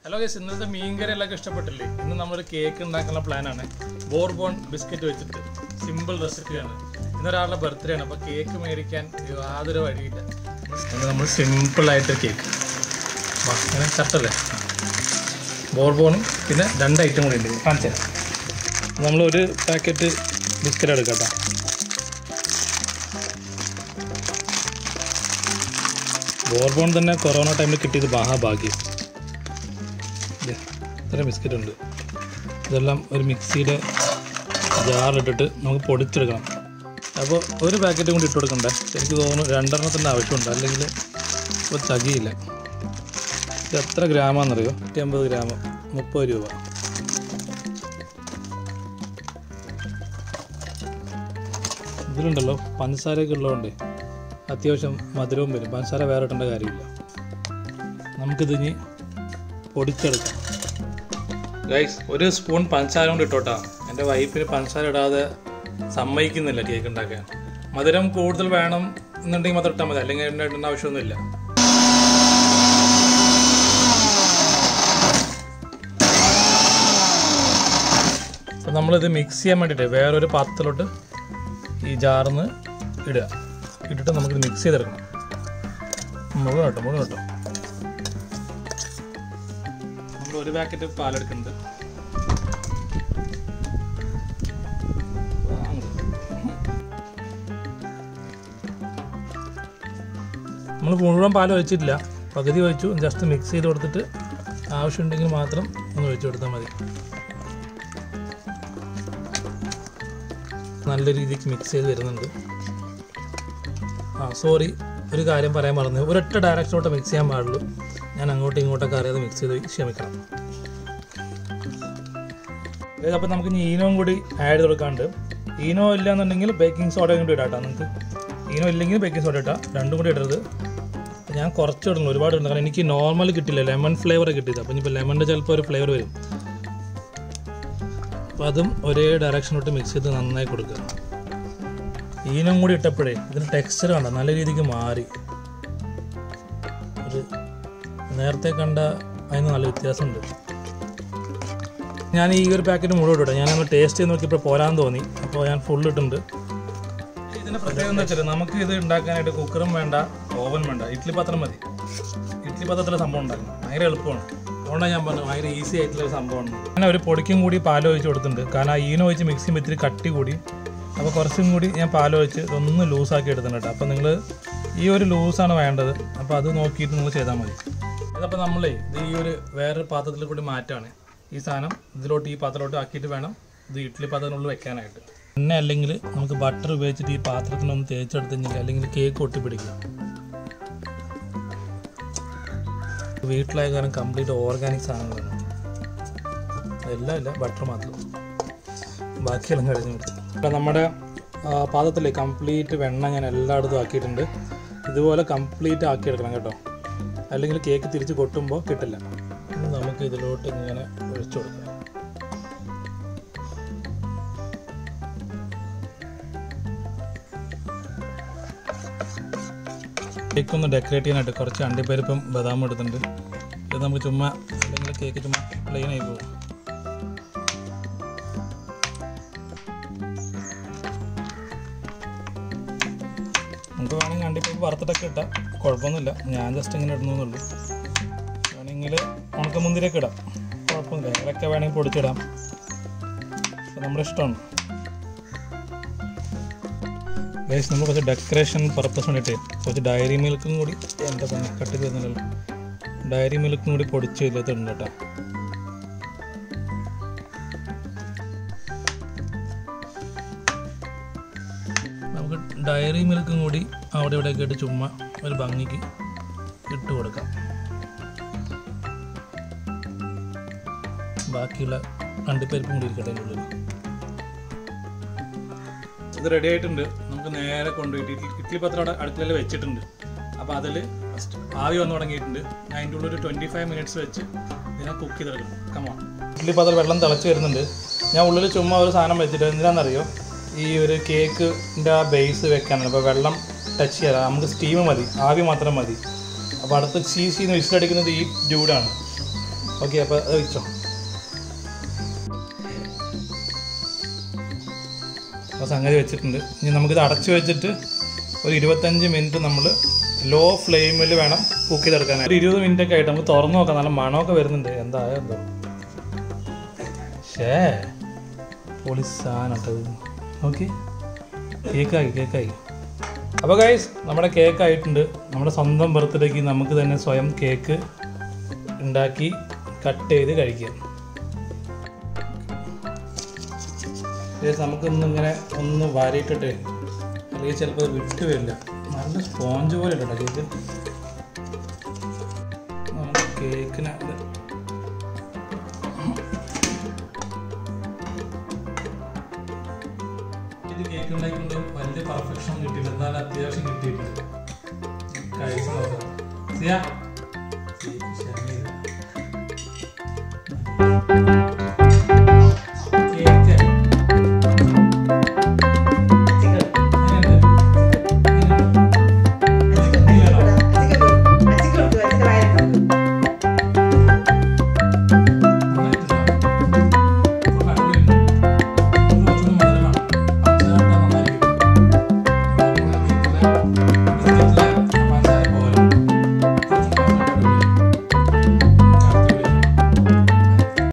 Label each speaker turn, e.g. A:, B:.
A: Hello guys ഇന്നത്തെ മീൻകറി എല്ലാം ഇഷ്ടപ്പെട്ടില്ലേ ഇന്ന് നമ്മളൊരു കേക്ക് ഉണ്ടാക്കാനുള്ള പ്ലാനാണ് ബോർബോൺ ബിസ്ക്കറ്റ് വെച്ചിട്ട് സിമ്പിൾ റെസിപ്പിയാണ് ഇന്നൊരാളുടെ ബർത്ത്ഡേ ആണ് അപ്പോൾ കേക്ക് മേടിക്കാൻ യാതൊരു വഴിയില്ല ഇന്ന് നമ്മൾ സിമ്പിളായിട്ട് കേക്ക് അങ്ങനെ ചട്ടല്ലേ ബോർബോണും പിന്നെ രണ്ട് ഐറ്റം കൂടി ഉണ്ട് കാണിച്ചു തരാം നമ്മളൊരു പാക്കറ്റ് ബിസ്ക്കറ്റ് എടുക്കാം കേട്ടോ ബോർബോൺ തന്നെ കൊറോണ ടൈമിൽ കിട്ടിയത് മഹാഭാഗ്യം ദേ, ഇത്ര ബിസ്ക്കറ്റ് ഉണ്ട് ഇതെല്ലാം ഒരു മിക്സിയുടെ ജാറിലിട്ടിട്ട് നമുക്ക് പൊടിച്ചെടുക്കണം അപ്പോൾ ഒരു പാക്കറ്റ് കൂടി ഇട്ട് കൊടുക്കണ്ടേ എനിക്ക് തോന്നുന്നു രണ്ടെണ്ണത്തിൻ്റെ ആവശ്യമുണ്ട് അല്ലെങ്കിൽ ഇപ്പോൾ തകിയില്ല ഇത് എത്ര ഗ്രാമാണെന്നറിയോ നൂറ്റി അമ്പത് ഗ്രാം മുപ്പത് രൂപ ഇതിലുണ്ടല്ലോ പഞ്ചസാരയൊക്കെ ഉള്ളതുകൊണ്ട് അത്യാവശ്യം മധുരവും വരും പഞ്ചസാര വേറെ ഇട്ടേണ്ട കാര്യമില്ല നമുക്കിത് ഇനി പൊടിച്ചെടുക്കാം ഗൈസ് ഒരു സ്പൂൺ പഞ്ചസാര കൊണ്ട് ഇട്ടോട്ടാ എൻ്റെ വൈഫിന് പഞ്ചസാര ഇടാതെ സമ്മതിക്കുന്നില്ല കേക്ക് ഉണ്ടാക്കാൻ മധുരം കൂടുതൽ വേണം എന്നുണ്ടെങ്കിൽ മാത്രം ഇട്ടാൽ മതി അല്ലെങ്കിൽ എണ്ണ ഇടേണ്ട ആവശ്യമൊന്നുമില്ല അപ്പം നമ്മളിത് മിക്സ് ചെയ്യാൻ വേണ്ടിയിട്ട് വേറൊരു പാത്രത്തിലോട്ട് ഈ ജാറിന്ന് ഇടുക ഇട്ടിട്ട് നമുക്കിത് മിക്സ് ചെയ്തെടുക്കണം മുഴുവൻ കേട്ടോ മുഴുവൻ കേട്ടോ നമ്മൾ ഒരു പാക്കറ്റ് പാലെടുക്കുന്നുണ്ട് നമ്മൾ മുഴുവൻ പാൽ ഒഴിച്ചിട്ടില്ല പകുതി ഒഴിച്ചു ജസ്റ്റ് മിക്സ് ചെയ്ത് കൊടുത്തിട്ട് ആവശ്യമുണ്ടെങ്കിൽ മാത്രം ഒന്ന് ഒഴിച്ചു കൊടുത്താൽ മതി നല്ല രീതിക്ക് മിക്സ് ചെയ്ത് വരുന്നുണ്ട് ആ സോറി ഒരു കാര്യം പറയാൻ മറന്നു ഒരൊറ്റ ഡയറക്ഷനോട്ട് മിക്സ് ചെയ്യാൻ പാടുള്ളൂ ഞാൻ അങ്ങോട്ടും ഇങ്ങോട്ടൊക്കെ അറിയാതെ മിക്സ് ചെയ്ത് ക്ഷമിക്കണം അപ്പോൾ നമുക്ക് ഇനി ഈനോയും കൂടി ആഡ് ചെയ്ത് കൊടുക്കാണ്ട് ഈനോ ഇല്ല എന്നുണ്ടെങ്കിൽ ബേക്കിംഗ് സോഡയും കൂടി ഇടാം കേട്ടോ നിങ്ങൾക്ക് ഈനോ ഇല്ലെങ്കിൽ ബേക്കിംഗ് സോഡ ഇട്ടാം രണ്ടും കൂടി ഇടരുത് ഞാൻ കുറച്ച് ഇടുന്നു ഒരുപാട് ഇടുന്നു കാരണം എനിക്ക് നോർമൽ കിട്ടില്ല ലെമൺ ഫ്ലേവർ കിട്ടിയത് അപ്പോൾ ഇനിയിപ്പോൾ ലെമണിൻ്റെ ചിലപ്പോൾ ഒരു ഫ്ലേവർ വരും അപ്പോൾ അതും ഒരേ ഡയറക്ഷനോട്ട് മിക്സ് ചെയ്ത് നന്നായി കൊടുക്കുക ഈനും കൂടി ഇട്ടപ്പോഴേ ഇതിന് ടെക്സ്ചർ കണ്ട നല്ല രീതിക്ക് മാറി ഒരു നേരത്തെ കണ്ട അതിന് നല്ല വ്യത്യാസമുണ്ട് ഞാൻ ഈ ഒരു പാക്കറ്റ് മുഴുവൻ ഇട്ടാം ഞാൻ ടേസ്റ്റ് ചെയ്ത് നോക്കിയപ്പോൾ പോരാൻ തോന്നി അപ്പോൾ ഞാൻ ഫുൾ ഇട്ടുണ്ട് ഇതിൻ്റെ പ്രത്യേകത എന്താ വെച്ചാൽ നമുക്ക് ഇത് ഉണ്ടാക്കാനായിട്ട് കുക്കറും വേണ്ട ഓവൻ വേണ്ട ഇഡ്ഡലി പാത്രം മതി ഇഡ്ഡലി പാത്രത്തിലെ സംഭവം ഉണ്ടാക്കണം ഭയങ്കര എളുപ്പമാണ് അതുകൊണ്ടാണ് ഞാൻ പറഞ്ഞു ഭയങ്കര ഈസി ആയിട്ടുള്ള ഒരു സംഭവമാണ് ഞാൻ ഒരു പൊടിക്കും കൂടി പാൽ ഒഴിച്ച് കൊടുത്തിട്ടുണ്ട് കാരണം ആ ഈന ഒഴിച്ച് മിക്സ് ചെയ്യുമ്പോൾ ഇത്തിരി കട്ടി കൂടി അപ്പോൾ കുറച്ചും കൂടി ഞാൻ പാൽ ഒഴിച്ച് ഇതൊന്ന് ലൂസാക്കി എടുത്തിട്ടുണ്ട് കേട്ടോ അപ്പോൾ നിങ്ങൾ ഈ ഒരു ലൂസാണ് വേണ്ടത് അപ്പോൾ അത് നോക്കിയിട്ട് നിങ്ങൾ ചെയ്താൽ മതി ഇതപ്പോൾ നമ്മളേ ഇത് ഈ ഒരു വേറൊരു പാത്രത്തിൽ കൂടി മാറ്റാണ് ഈ സാധനം ഇതിലോട്ട് ഈ പാത്രത്തിലോട്ട് ആക്കിയിട്ട് വേണം ഇത് ഇഡ്ഡലി പാത്രത്തിനുള്ളിൽ വെക്കാനായിട്ട് എണ്ണ അല്ലെങ്കിൽ നമുക്ക് ബട്ടർ ഉപയോഗിച്ചിട്ട് ഈ പാത്രത്തിനൊന്ന് തേച്ചെടുത്തെങ്കിൽ അല്ലെങ്കിൽ കേക്ക് ഒട്ടിപ്പിടിക്കുക വീട്ടിലായ കാരണം കംപ്ലീറ്റ് ഓർഗാനിക് സാധനങ്ങളാണ് എല്ലാം ഇല്ല ബട്ടർ മാത്രം ബാക്കിയെല്ലാം കഴിഞ്ഞു ഇപ്പം നമ്മുടെ ആ, പാത്രത്തിലെ കംപ്ലീറ്റ് വെണ്ണ ഞാൻ എല്ലായിടത്തും ആക്കിയിട്ടുണ്ട് ഇതുപോലെ കംപ്ലീറ്റ് ആക്കിയെടുക്കണം കേട്ടോ അല്ലെങ്കിൽ കേക്ക് തിരിച്ച് കൊട്ടുമ്പോൾ കിട്ടില്ല ഇനി നമുക്ക് ഇതിലോട്ട് ഇങ്ങനെ ഒഴിച്ചു കൊടുക്കാം കേക്ക് ഒന്ന് ഡെക്കറേറ്റ് ചെയ്യാനായിട്ട് കുറച്ച് അണ്ടിപ്പരിപ്പും ബദാമും എടുത്തിട്ടുണ്ട് ഇത് നമുക്ക് ചുമ്മാ അല്ലെങ്കിൽ കേക്ക് ചുമ്മാ പ്ലെയിൻ ആയി പോകും നമുക്ക് വേണമെങ്കിൽ അണ്ടിപ്പരിപ്പ് വറുത്തിട്ടൊക്കെ ഇട്ടാം കുഴപ്പമൊന്നുമില്ല ഞാൻ ജസ്റ്റ് ഇങ്ങനെ ഇടുന്നുള്ളൂ വേണമെങ്കിൽ ഉണക്കമുന്തിരിയൊക്കെ ഇടാം കുഴപ്പമൊന്നുമില്ല ഏലൊക്കെ വേണമെങ്കിൽ പൊടിച്ചിടാം അത് നമ്മുടെ ഇഷ്ടമാണ് ഗൈസ് നമ്മൾ കുറച്ച് ഡെക്കറേഷൻ പർപ്പസ് വേണ്ടിയിട്ട് കുറച്ച് ഡയറി മിൽക്കും കൂടി എൻ്റെ തന്നെ കട്ട് ചെയ്ത് തന്നില്ലല്ലോ ഡയറി മിൽക്കും കൂടി പൊടിച്ച് ഇതിലത്തുണ്ട് കേട്ടോ നമുക്ക് ഡയറി മിൽക്കും കൂടി അവിടെ ഇവിടെയൊക്കെ ഇട്ട് ചുമ്മാ ഒരു ഭംഗിക്ക് ഇട്ട് കൊടുക്കാം ബാക്കിയുള്ള അണ്ടിപ്പരിപ്പും കൂടി ഇരിക്കട്ടെ അതിൻ്റെ ഉള്ളിൽ ഇത് റെഡി ആയിട്ടുണ്ട് നമുക്ക് നേരെ കൊണ്ടുപോയിട്ട് ഇഡ്ഡലി ഇഡ്ഡലി പത്രം അവിടെ അടുക്കളയിൽ വെച്ചിട്ടുണ്ട് അപ്പോൾ അതിൽ ആവി വന്നു തുടങ്ങിയിട്ടുണ്ട് ഞാൻ അതിൻ്റെ ഉള്ളിൽ ഒരു ട്വൻറ്റി ഫൈവ് മിനിറ്റ്സ് വെച്ച് ഇതിനെ കുക്ക് ചെയ്തെടുക്കണം കമോ ഇഡ്ഡലി പത്രം വെള്ളം തിളച്ച് വരുന്നുണ്ട് ഞാൻ ഉള്ളിൽ ചുമ്മാ ഒരു സാധനം വെച്ചിട്ട് എന്തിനാണെന്നറിയോ ഈ ഒരു കേക്കിൻ്റെ ആ ബേസ് വെക്കാനാണ് അപ്പോൾ വെള്ളം ടച്ച് ചെയ്യാതെ നമുക്ക് സ്റ്റീം മതി ആവി മാത്രം മതി അപ്പോൾ അടുത്ത് ചീസ് ചെയ്യുന്ന വിസിലടിക്കുന്നത് ഈ ഡ്യൂഡാണ് ഓക്കെ അപ്പോൾ അത് വെച്ചോ അപ്പോൾ സംഗതി വെച്ചിട്ടുണ്ട് ഇനി നമുക്കിത് അടച്ചു വെച്ചിട്ട് ഒരു ഇരുപത്തഞ്ച് മിനിറ്റ് നമ്മൾ ലോ ഫ്ലെയിമിൽ വേണം കുക്ക് ചെയ്തെടുക്കാനായിട്ട് ഒരു ഇരുപത് മിനിറ്റ് ഒക്കെ ആയിട്ട് നമുക്ക് തുറന്നു നോക്കാം നല്ല മണമൊക്കെ വരുന്നുണ്ട് എന്താ എന്തോ ഷേ പൊളി സാധനം ഓക്കെ കേക്കായി കേക്കായി അപ്പോൾ ഗൈസ് നമ്മുടെ കേക്ക് ആയിട്ടുണ്ട് നമ്മുടെ സ്വന്തം ബർത്ത്ഡേക്ക് നമുക്ക് തന്നെ സ്വയം കേക്ക് ഉണ്ടാക്കി കട്ട് ചെയ്ത് കഴിക്കാം ഗൈസ് നമുക്കൊന്ന് ഇങ്ങനെ ഒന്ന് വാരിയിട്ടിട്ട് അല്ലെങ്കിൽ ചിലപ്പോൾ അത് വിട്ട് വരില്ല നല്ല സ്പോഞ്ച് പോലെ ഉണ്ടോ കേക്ക് നമുക്ക് കേക്കിനകത്ത് ഇത് കേക്ക് ഉണ്ടാക്കിക്കൊണ്ട് വലിയ പെർഫെക്ഷൻ കിട്ടിയില്ല എന്നാലും അത്യാവശ്യം കിട്ടിയിട്ടുണ്ട് കഴിച്ച് നോക്കാം സിയ? സിയക്ക് ക്ഷമയില്ല.